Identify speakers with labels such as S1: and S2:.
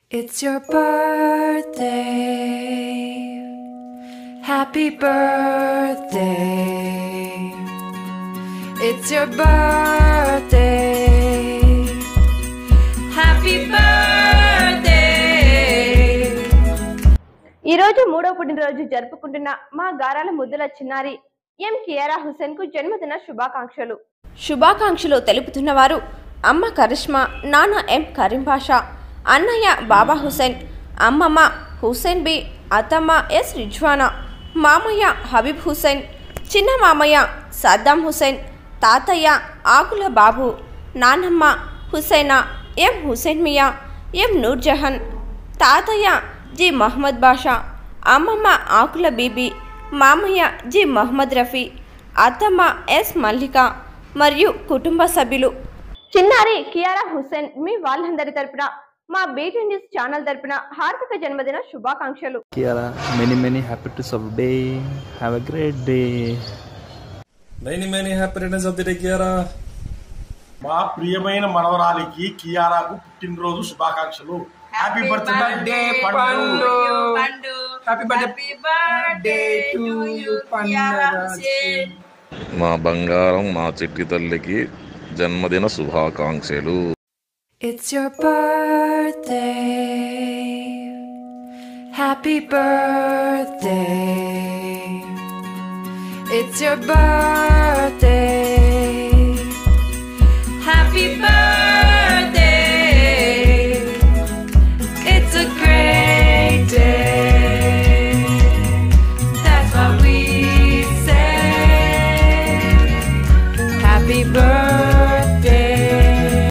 S1: It's your birthday. Happy birthday. It's your birthday. Happy birthday.
S2: ఈ రోజు మూడో పుట్టినరోజు జరుపుకుంటున్న మా గారాల ముద్దుల చిన్నారి ఎం కియారా హుసేన్ కు జన్మదిన శుభాకాంక్షలు శుభాకాంక్షలు తెలుపుతున్న వారు అమ్మ కరిష్మా నాన్న ఎం కరీం బాషా అన్నయ్య బాబా హుసేన్ అమ్మమ్మ హుసేన్ బి అత్తమ్మ ఎస్ రిజ్వానా మామయ్య హబీబ్ హుసేన్ చిన్న మామయ్య సద్దాం హుసేన్ తాతయ్య ఆకుల బాబు నాన్నమ్మ హుసేనా ఎం హుసేన్ మియా ఎం నూర్జహాన్ తాతయ్య జి మహమ్మద్ బాషా అమ్మమ్మ ఆకుల బీబీ మామయ్య జి మహమ్మద్ రఫీ అత్తమ్మ ఎస్ మల్లిక మరియు కుటుంబ సభ్యులు చిన్నారి కియారా హుస్సేన్ మీ వాళ్ళందరి తరపున మా బీటీ న్యూస్ ఛానల్ తరపున హార్దిక జన్మదిన శుభాకాంక్షలు
S3: Kiara, many many happy to of day. Have a great day.
S4: Many many happy returns of the day, Kiara.
S5: మా ప్రియమైన మనవరాలికి కియారాకు పుట్టినరోజు శుభాకాంక్షలు హ్యాపీ బర్త్డే పండు
S6: Happy birthday to you, Kiara Hussein.
S7: మా బంగారం మా చిట్టి తల్లికి జన్మదిన శుభాకాంక్షలు
S1: It's your birthday. Happy birthday. It's your birthday.